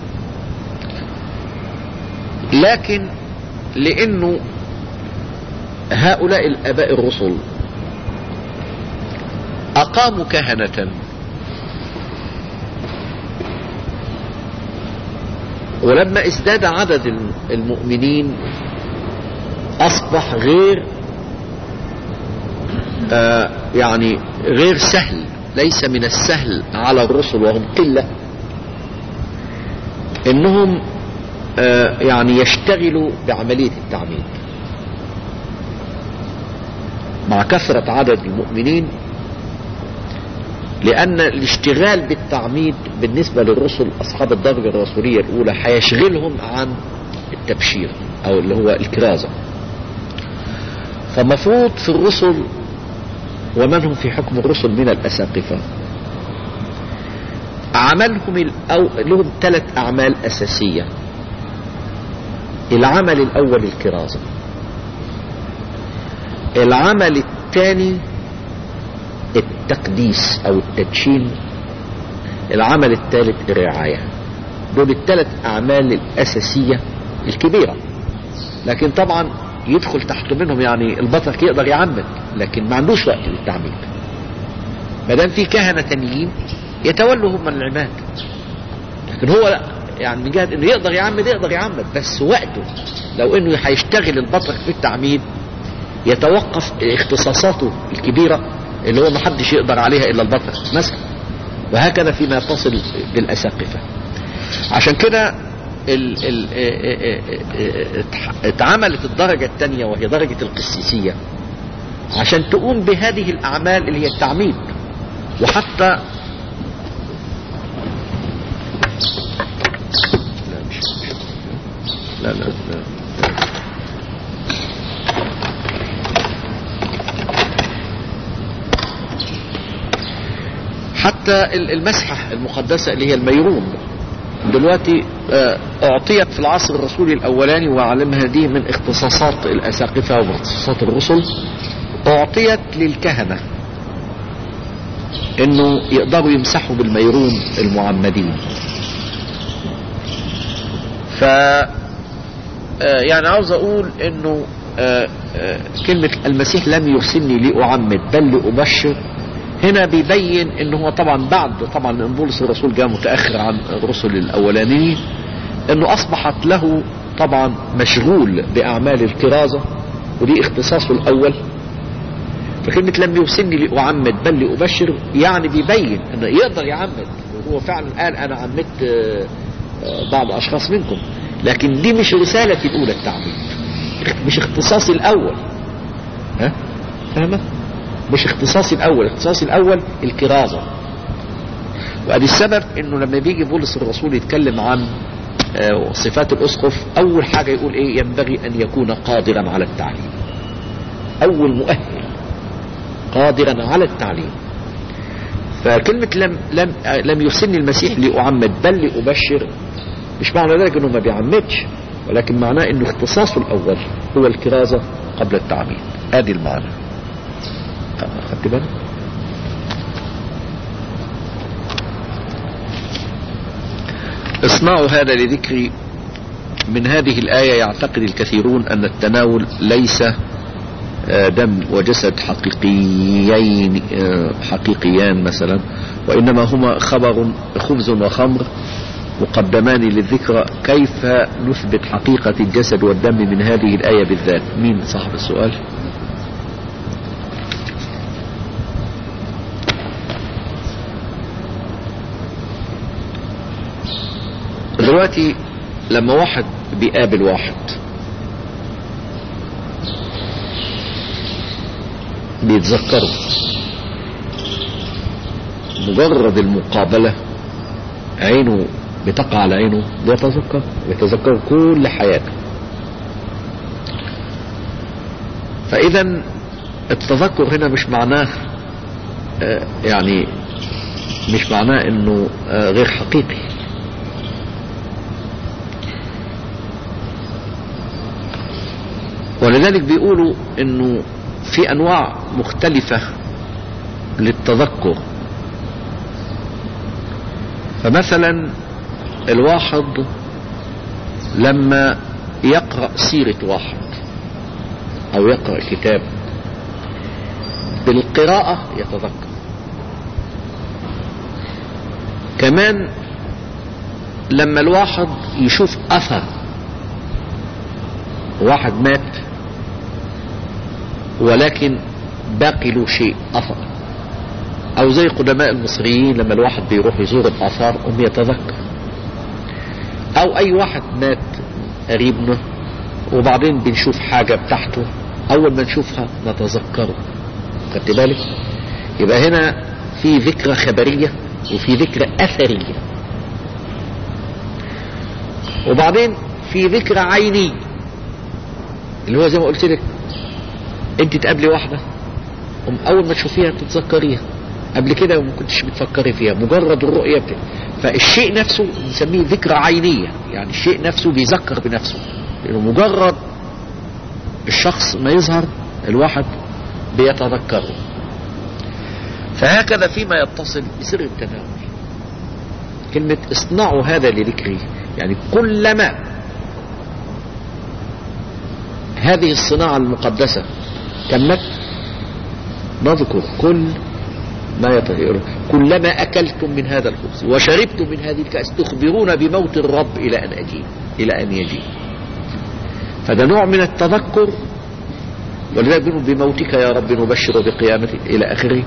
لكن لأنه هؤلاء الآباء الرسل أقاموا كهنة ولما ازداد عدد المؤمنين أصبح غير آه يعني غير سهل ليس من السهل على الرسل وهم قلة انهم آه يعني يشتغلوا بعملية التعميد مع كثرة عدد المؤمنين لأن الاشتغال بالتعميد بالنسبة للرسل أصحاب الدرجة الرسولية الأولى هيشغلهم عن التبشير أو اللي هو الكرازة فمفروض في الرسل ومن هم في حكم الرسل من الأساقفة عملهم الأو... لهم ثلاث أعمال أساسية العمل الأول الكرازة العمل الثاني التقديس او التدشين العمل الثالث الرعاية دول الثلاث اعمال الاساسية الكبيرة لكن طبعا يدخل تحت منهم يعني البطرك يقدر يعمد لكن ما عندوش وقت للتعميد ما دام في كهنة تانيين يتولوا هم العماد لكن هو لا يعني من جهة انه يقدر يعمد يقدر يعمد بس وقته لو انه هيشتغل البطرك في التعميد يتوقف اختصاصاته الكبيرة اللي هو محدش يقدر عليها الا البطل مثلا وهكذا فيما يتصل بالاساقفة عشان كده ال ال اتعملت الدرجة الثانية وهي درجة القسيسية عشان تقوم بهذه الاعمال اللي هي التعميد وحتى لا مش لا لا, لا. حتى المسحة المقدسة اللي هي الميرون دلوقتي اعطيت في العصر الرسولي الاولاني وعلمها دي من اختصاصات الاساقفة واختصاصات الرسل اعطيت للكهنة انه يقدروا يمسحوا بالميرون المعمدين ف يعني عاوز اقول انه كلمة المسيح لم يرسلني لأعمد بل لأبشر هنا بيبين ان هو طبعا بعد طبعا ان بولس الرسول جاء متاخر عن الرسل الاولانيين انه اصبحت له طبعا مشغول باعمال الكرازه ودي اختصاصه الاول فكلمة لم يرسلني لأعمد بل لأبشر يعني بيبين انه يقدر يعمد وهو فعلا قال انا عمدت بعض اشخاص منكم لكن دي مش رسالتي الاولى التعميد مش اختصاصي الاول ها فاهمه مش اختصاصي الاول اختصاصي الاول الكرازة وادي السبب انه لما بيجي بولس الرسول يتكلم عن صفات الاسقف اول حاجة يقول ايه ينبغي ان يكون قادرا على التعليم اول مؤهل قادرا على التعليم فكلمة لم لم لم يرسلني المسيح لأعمد بل لأبشر مش معنى ذلك انه ما بيعمدش ولكن معناه انه اختصاصه الاول هو الكرازة قبل التعميد ادي المعنى خدت بالك اصنعوا هذا لذكري من هذه الآية يعتقد الكثيرون أن التناول ليس دم وجسد حقيقيين حقيقيان مثلا وإنما هما خبر خبز وخمر مقدمان للذكرى كيف نثبت حقيقة الجسد والدم من هذه الآية بالذات مين صاحب السؤال دلوقتي لما واحد بيقابل واحد بيتذكروا مجرد المقابلة عينه بتقع على عينه بيتذكر بيتذكر كل حياته فإذا التذكر هنا مش معناه آه، يعني مش معناه انه آه، غير حقيقي ولذلك بيقولوا انه في انواع مختلفة للتذكر فمثلا الواحد لما يقرأ سيرة واحد او يقرأ كتاب بالقراءة يتذكر كمان لما الواحد يشوف اثر واحد مات ولكن باقي له شيء اثر او زي قدماء المصريين لما الواحد بيروح يزور الاثار هم يتذكر او اي واحد مات قريبنا وبعدين بنشوف حاجة بتاعته اول ما نشوفها نتذكره خدت بالك يبقى هنا في ذكرى خبرية وفي ذكرى اثرية وبعدين في ذكرى عينية اللي هو زي ما قلت لك انت تقابلي واحدة قوم اول ما تشوفيها تتذكريها قبل كده ما كنتش بتفكري فيها مجرد الرؤية بت... فالشيء نفسه بنسميه ذكرى عينية يعني الشيء نفسه بيذكر بنفسه لانه مجرد الشخص ما يظهر الواحد بيتذكره فهكذا فيما يتصل بسر التناول كلمة اصنعوا هذا لذكري يعني كلما هذه الصناعة المقدسة تمت نذكر كل ما يطهر كلما أكلتم من هذا الخبز وشربتم من هذه الكأس تخبرون بموت الرب إلى أن أجي إلى أن يجي فده نوع من التذكر ولذلك بنقول بموتك يا رب نبشر بقيامتك إلى آخره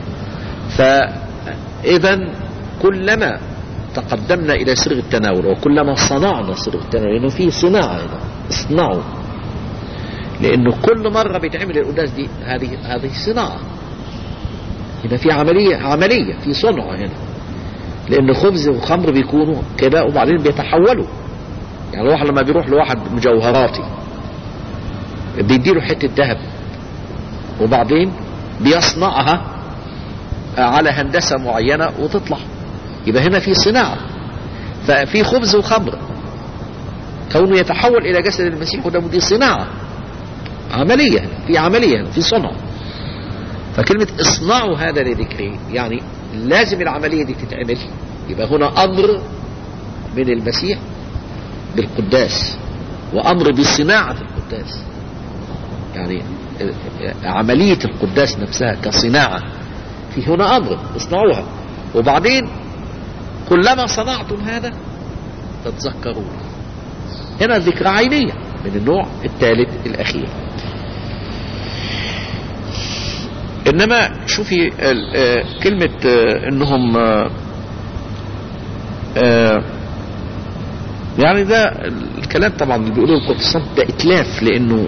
فإذا كلما تقدمنا إلى سر التناول وكلما صنعنا سر التناول لأنه في صناعة هنا اصنعوا لأنه كل مرة بيتعمل القداس دي هذه هذه صناعة يبقى في عملية عملية في صنع هنا لأن خبز وخمر بيكونوا كده وبعدين بيتحولوا يعني الواحد لما بيروح لواحد مجوهراتي بيديله حتة ذهب وبعدين بيصنعها على هندسة معينة وتطلع يبقى هنا في صناعة ففي خبز وخمر كونه يتحول إلى جسد المسيح وده دي صناعة عملية في عملية في صنع فكلمة اصنعوا هذا لذكري يعني لازم العملية دي تتعمل يبقى هنا أمر من المسيح بالقداس وأمر بصناعة القداس يعني عملية القداس نفسها كصناعة في هنا أمر اصنعوها وبعدين كلما صنعتم هذا تتذكرون هنا ذكرى عينية من النوع الثالث الأخير إنما شوفي كلمة إنهم يعني ده الكلام طبعا اللي بيقولوه البروتستانت ده إتلاف لأنه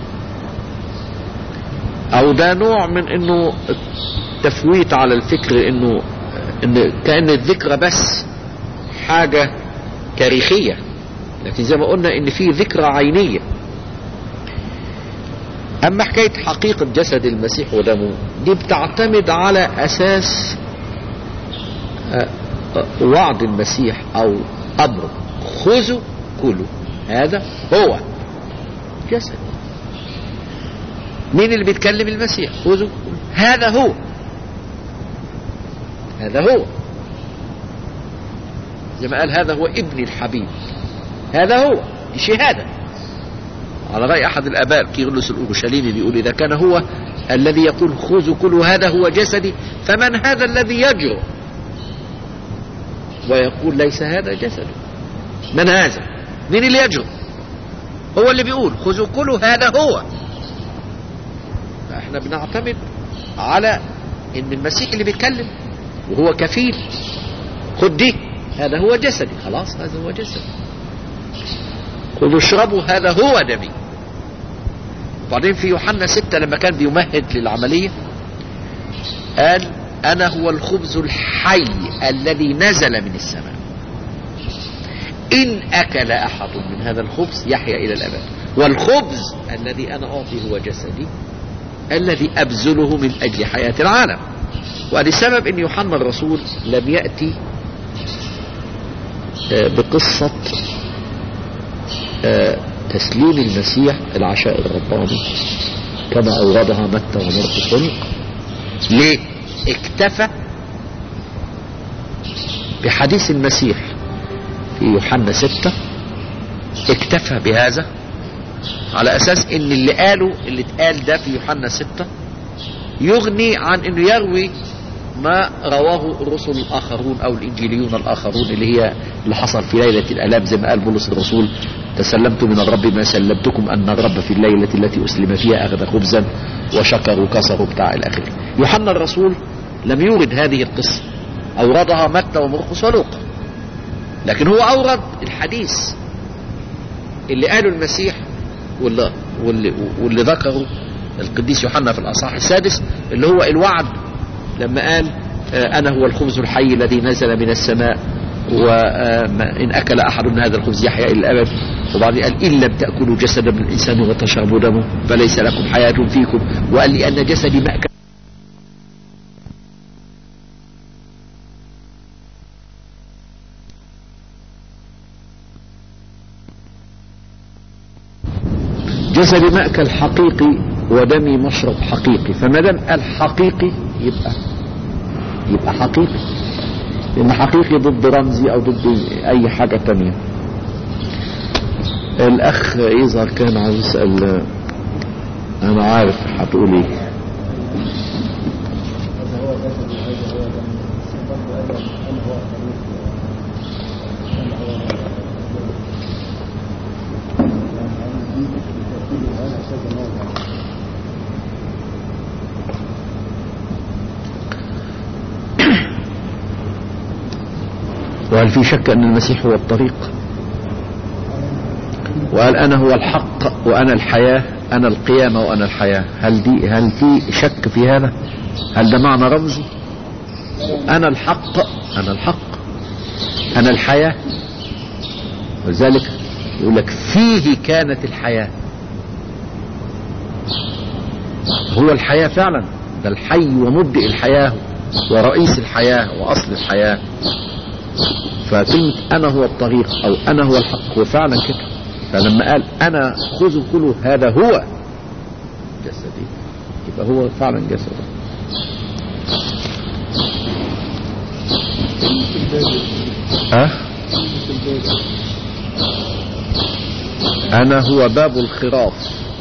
أو ده نوع من إنه تفويت على الفكر إنه إن كأن الذكرى بس حاجة تاريخية لكن زي ما قلنا إن في ذكرى عينية أما حكاية حقيقة جسد المسيح ودمه دي بتعتمد على أساس وعد المسيح أو أمره خذوا كلوا هذا هو جسد مين اللي بيتكلم المسيح خذوا هذا هو هذا هو زي ما قال هذا هو ابني الحبيب هذا هو دي شهاده على رأي أحد الآباء كيرلس الأورشليمي بيقول إذا كان هو الذي يقول خذوا كلوا هذا هو جسدي فمن هذا الذي يجرؤ ويقول ليس هذا جسدي من هذا مين اللي يجرؤ هو اللي بيقول خذوا كلوا هذا هو فاحنا بنعتمد على ان المسيح اللي بيتكلم وهو كفيل خد دي هذا هو جسدي خلاص هذا هو جسدي خذوا اشربوا هذا هو دمي وبعدين في يوحنا ستة لما كان بيمهد للعملية قال أنا هو الخبز الحي الذي نزل من السماء إن أكل أحد من هذا الخبز يحيا إلى الأبد والخبز الذي أنا أعطي هو جسدي الذي أبذله من أجل حياة العالم ولسبب أن يوحنا الرسول لم يأتي آه، بقصة آه، تسليم المسيح العشاء الرباني كما أوردها متى ومرقس ولوقا ليه؟ اكتفى بحديث المسيح في يوحنا ستة اكتفى بهذا على أساس إن اللي قاله اللي اتقال ده في يوحنا ستة يغني عن إنه يروي ما رواه الرسل الآخرون أو الإنجيليون الآخرون اللي هي اللي حصل في ليلة الآلام زي ما قال بولس الرسول تسلمت من الرب ما سلمتكم أن الرب في الليلة التي أسلم فيها أخذ خبزا وشكر وكسر بتاع الآخر يوحنا الرسول لم يورد هذه القصة أوردها متى ومرقس ولوقا لكن هو أورد الحديث اللي قاله المسيح واللي, واللي, واللي ذكره القديس يوحنا في الأصحاح السادس اللي هو الوعد لما قال آه، أنا هو الخبز الحي الذي نزل من السماء وإن أكل أحد من هذا الخبز يحيا إلى الأبد وبعدين قال إن لم تأكلوا جسد من الإنسان وتشربوا دمه فليس لكم حياة فيكم وقال لي أن جسدي مأكل جسدي مأكل حقيقي ودمي مشرب حقيقي فما دام قال حقيقي يبقى يبقى حقيقي لأن حقيقي ضد رمزي أو ضد أي حاجة تانية الأخ يظهر كان عاوز يسأل أنا عارف هتقول إيه وهل في شك أن المسيح هو الطريق وقال أنا هو الحق وأنا الحياة أنا القيامة وأنا الحياة هل دي هل في شك في هذا هل ده معنى رمزي أنا الحق أنا الحق أنا الحياة ولذلك يقول لك فيه كانت الحياة هو الحياة فعلا ده الحي ومبدئ الحياة ورئيس الحياة وأصل الحياة فكلمة أنا هو الطريق أو أنا هو الحق هو فعلا كده فلما قال أنا خذوا كلوا هذا هو جسدي يبقى هو فعلا جسدي أه؟ أنا هو باب الخراف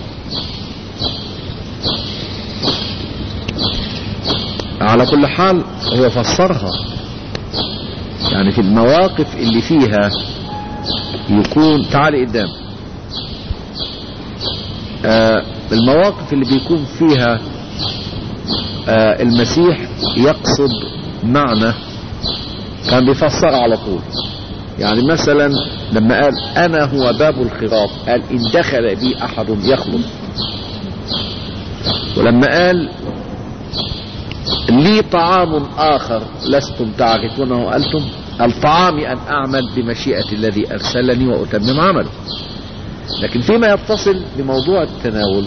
على كل حال هو فسرها يعني في المواقف اللي فيها يكون تعالي قدام آه المواقف اللي بيكون فيها آه المسيح يقصد معنى كان بيفسر على طول يعني مثلا لما قال انا هو باب الخراف قال ان دخل بي احد يخلص ولما قال لي طعام آخر لستم تعرفونه أنتم الطعام أن أعمل بمشيئة الذي أرسلني وأتمم عمله لكن فيما يتصل بموضوع التناول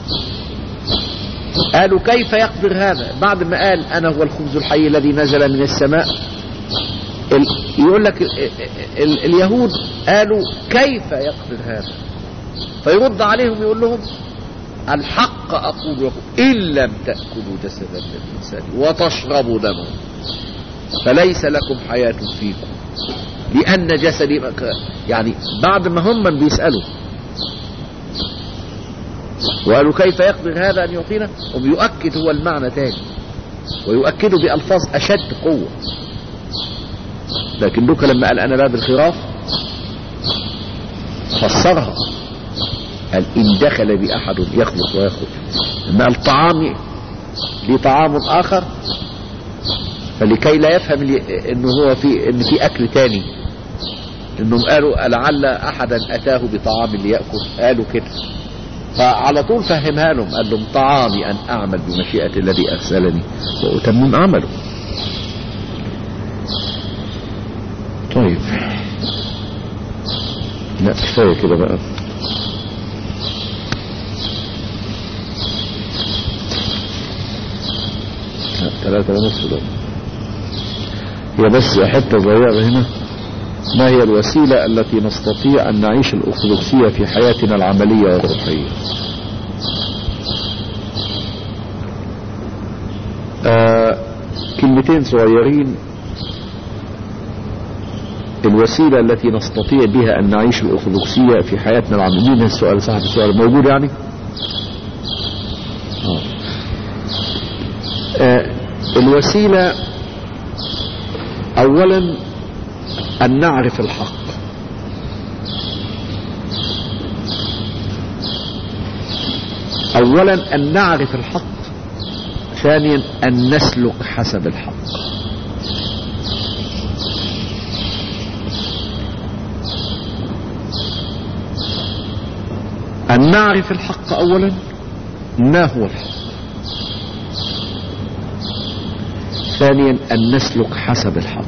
قالوا كيف يقدر هذا بعد ما قال أنا هو الخبز الحي الذي نزل من السماء ال... يقول لك ال... ال... اليهود قالوا كيف يقدر هذا فيرد عليهم يقول لهم الحق أقول لكم إن لم تأكلوا جسد الإنسان وتشربوا دمه فليس لكم حياة فيكم لأن جسدي يعني بعد ما هم بيسألوا وقالوا كيف يقدر هذا أن يعطينا وبيؤكد هو المعنى تاني ويؤكده بألفاظ أشد قوة لكن دوك لما قال أنا باب الخراف فسرها قال إن دخل بأحد يخلق ويخرج أما الطعام ليه طعام آخر فلكي لا يفهم لي- انه هو في ان في اكل تاني انهم قالوا لعل احدا اتاه بطعام ليأكل قالوا كده فعلى طول فهمها لهم قال لهم طعامي ان اعمل بمشيئة الذي ارسلني واتمم عمله طيب لا كفاية كده بقى لا ثلاثة ونصف ده هي بس حتة صغيرة هنا ما هي الوسيلة التي نستطيع أن نعيش الأرثوذكسية في حياتنا العملية والروحية آه كلمتين صغيرين الوسيلة التي نستطيع بها أن نعيش الأرثوذكسية في حياتنا العملية مين السؤال صاحب السؤال موجود يعني آه. آه الوسيلة أولا أن نعرف الحق أولا أن نعرف الحق ثانيا أن نسلك حسب الحق أن نعرف الحق أولا ما هو الحق ثانيا أن نسلك حسب الحق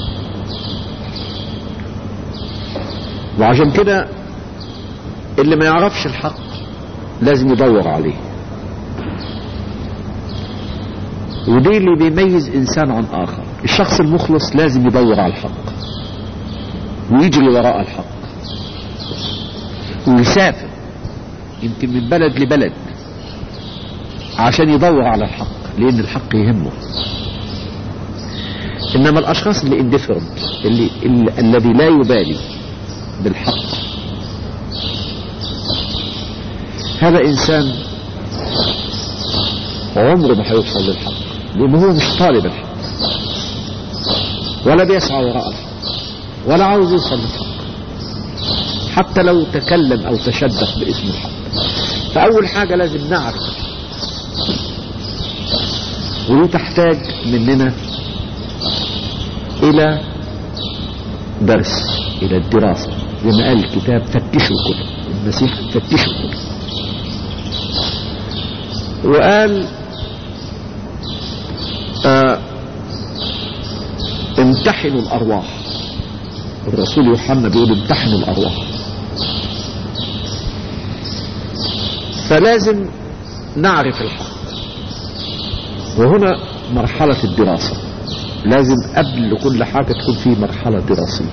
وعشان كده اللي ما يعرفش الحق لازم يدور عليه ودي اللي بيميز انسان عن اخر الشخص المخلص لازم يدور على الحق ويجري وراء الحق ويسافر يمكن من بلد لبلد عشان يدور على الحق لان الحق يهمه انما الاشخاص اللي indifferent اللي, اللي الذي لا يبالي بالحق هذا انسان عمره ما هيوصل للحق لانه هو مش طالب الحق ولا بيسعى وراء الحق ولا عاوز يوصل للحق حتى لو تكلم او تشدق باسم الحق فاول حاجة لازم نعرف ودي تحتاج مننا الى درس الى الدراسة زي ما قال الكتاب فتشوا الكتب المسيح فتشوا الكتب وقال آه امتحنوا الارواح الرسول يوحنا بيقول امتحنوا الارواح فلازم نعرف الحق وهنا مرحلة الدراسة لازم قبل كل حاجة تكون في مرحلة دراسية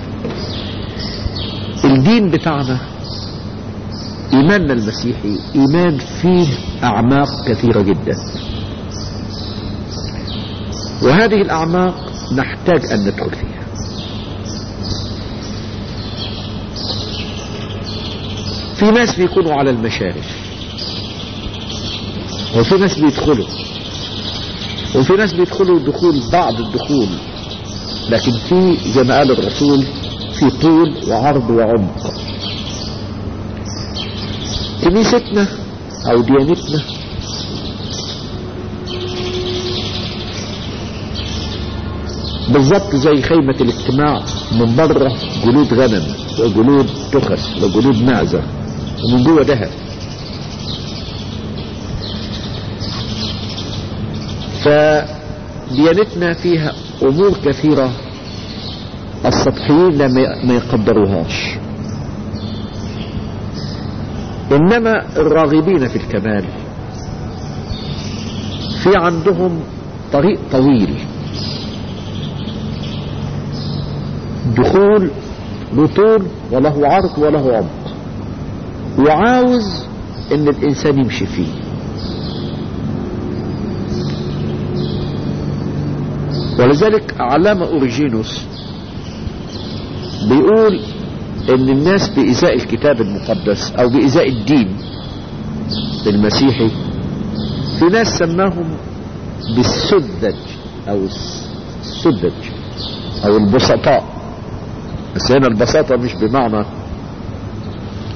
الدين بتاعنا إيماننا المسيحي إيمان فيه أعماق كثيرة جدا وهذه الأعماق نحتاج أن ندخل فيها في ناس بيكونوا على المشارف وفي ناس بيدخلوا وفي ناس بيدخلوا دخول بعض الدخول لكن في زي ما قال الرسول في طول وعرض وعمق كنيستنا او ديانتنا بالضبط زي خيمة الاجتماع من بره جلود غنم وجلود تخس وجلود معزة ومن جوه دهب فديانتنا فيها امور كثيرة السطحيين ما يقدروهاش انما الراغبين في الكمال في عندهم طريق طويل دخول له طول وله عرض وله عمق وعاوز ان الانسان يمشي فيه ولذلك علامة اوريجينوس بيقول ان الناس بإزاء الكتاب المقدس او بإزاء الدين المسيحي في ناس سماهم بالسذج او السذج او البسطاء بس هنا البساطة مش بمعنى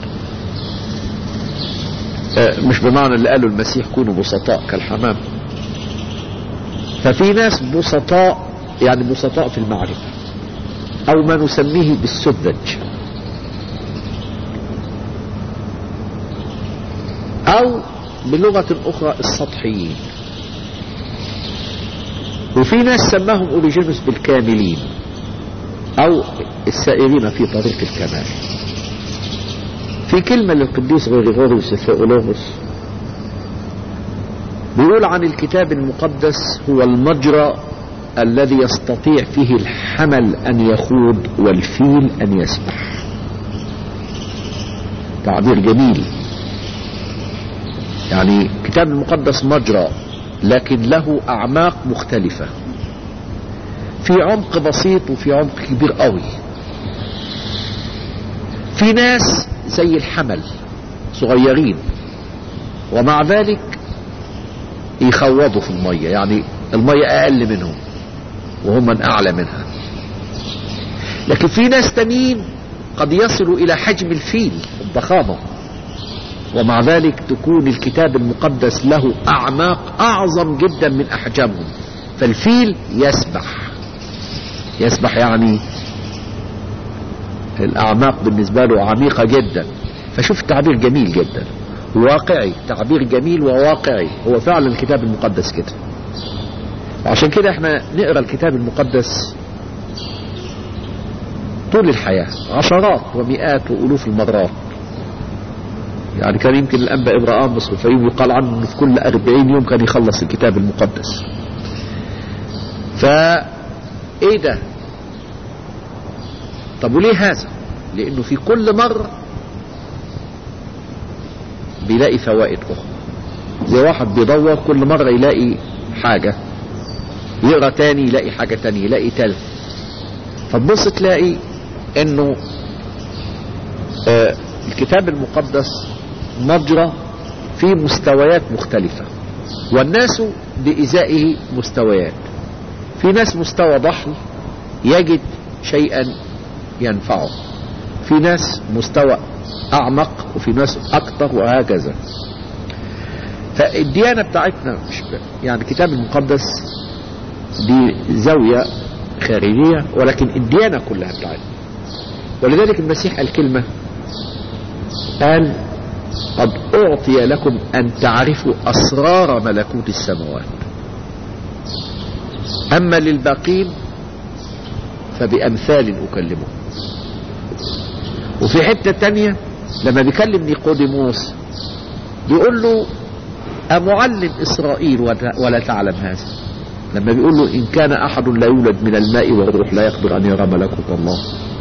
آه، مش بمعنى اللي قاله المسيح كونوا بسطاء كالحمام ففي ناس بسطاء يعني بسطاء في المعرفة أو ما نسميه بالسذج أو بلغة أخرى السطحيين وفي ناس سماهم أوريجينوس بالكاملين أو السائرين في طريق الكمال في كلمة للقديس غريغوريوس الثيولوغوس بيقول عن الكتاب المقدس هو المجرى الذي يستطيع فيه الحمل أن يخوض والفيل أن يسبح تعبير جميل يعني الكتاب المقدس مجرى لكن له أعماق مختلفة في عمق بسيط وفي عمق كبير قوي في ناس زي الحمل صغيرين ومع ذلك يخوضوا في المية يعني المية أقل منهم وهم من أعلى منها لكن في ناس تانيين قد يصلوا إلى حجم الفيل الضخامة ومع ذلك تكون الكتاب المقدس له أعماق أعظم جدا من أحجامهم فالفيل يسبح يسبح يعني الأعماق بالنسبة له عميقة جدا فشوف تعبير جميل جدا واقعي تعبير جميل وواقعي هو فعلا الكتاب المقدس كده وعشان كده احنا نقرا الكتاب المقدس طول الحياة عشرات ومئات وألوف المرات يعني كان يمكن الأنبا إبراهام مصر الفيوم يقال عنه أنه في كل أربعين يوم كان يخلص الكتاب المقدس فإيه ده طب وليه هذا لأنه في كل مرة بيلاقي فوائد أخرى زي واحد بيدور كل مرة يلاقي حاجة يقرا تاني يلاقي حاجة تانية يلاقي تالت فتبص تلاقي انه آه الكتاب المقدس مجرى في مستويات مختلفة والناس بإزائه مستويات في ناس مستوى ضحل يجد شيئا ينفعه في ناس مستوى أعمق وفي ناس أكثر وهكذا فالديانة بتاعتنا مش يعني الكتاب المقدس دي زاوية خارجية ولكن الديانة كلها بتاعتنا ولذلك المسيح قال كلمة قال قد أعطي لكم أن تعرفوا أسرار ملكوت السماوات أما للباقين فبأمثال أكلمهم وفي حتة تانية لما بيكلم نيقوديموس بيقول له أمعلم إسرائيل ولا تعلم هذا لما بيقول له إن كان أحد لا يولد من الماء والروح لا يقدر أن يرى ملكوت الله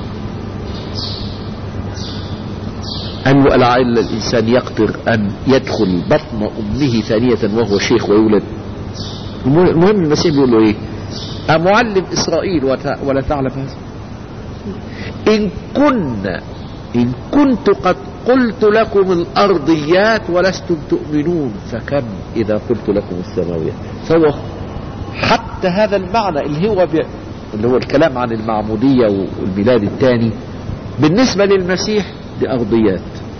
أن لعل الإنسان يقدر أن يدخل بطن أمه ثانية وهو شيخ ويولد المهم المسيح بيقول له إيه أمعلم إسرائيل ولا تعلم هذا إن كنا إن كنت قد قلت لكم الأرضيات ولستم تؤمنون فكم إذا قلت لكم السماويات فهو حتى هذا المعنى اللي هو بي... اللي هو الكلام عن المعمودية والميلاد الثاني بالنسبة للمسيح دي أرضيات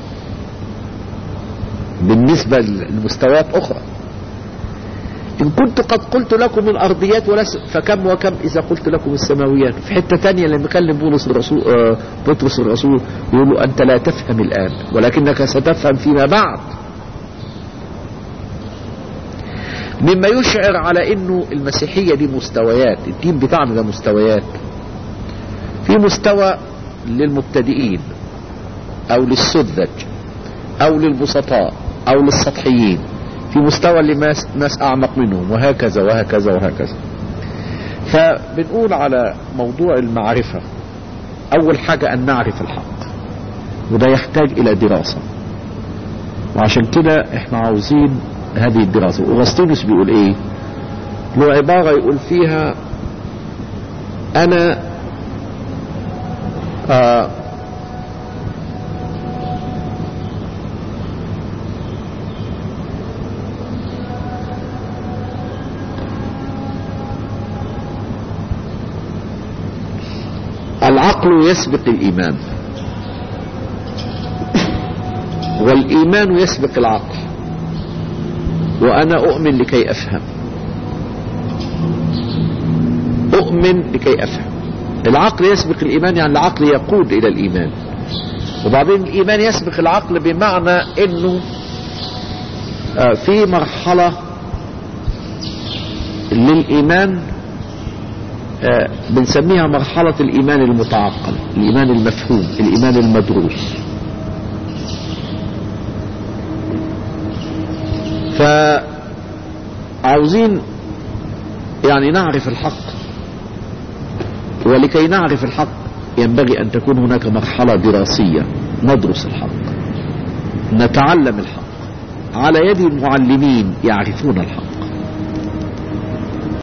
بالنسبة لمستويات أخرى إن كنت قد قلت لكم الأرضيات ولس فكم وكم إذا قلت لكم السماويات في حتة تانية لما كلم بولس الرسول آه بطرس الرسول يقول له أنت لا تفهم الآن ولكنك ستفهم فيما بعد مما يشعر على انه المسيحية دي مستويات الدين بتاعنا ده مستويات في مستوى للمبتدئين او للسذج او للبسطاء او للسطحيين في مستوى لناس ناس اعمق منهم وهكذا وهكذا وهكذا فبنقول على موضوع المعرفة اول حاجة ان نعرف الحق وده يحتاج الى دراسة وعشان كده احنا عاوزين هذه الدراسة أغسطينوس بيقول ايه له عبارة يقول فيها انا آه العقل يسبق الإيمان والإيمان يسبق العقل وأنا أؤمن لكي أفهم أؤمن لكي أفهم العقل يسبق الإيمان يعني العقل يقود إلى الإيمان وبعدين الإيمان يسبق العقل بمعنى أنه آه، في مرحلة للإيمان آه، بنسميها مرحلة الإيمان المتعقل الإيمان المفهوم الإيمان المدروس فعاوزين يعني نعرف الحق ولكي نعرف الحق ينبغي أن تكون هناك مرحلة دراسية ندرس الحق نتعلم الحق على يد المعلمين يعرفون الحق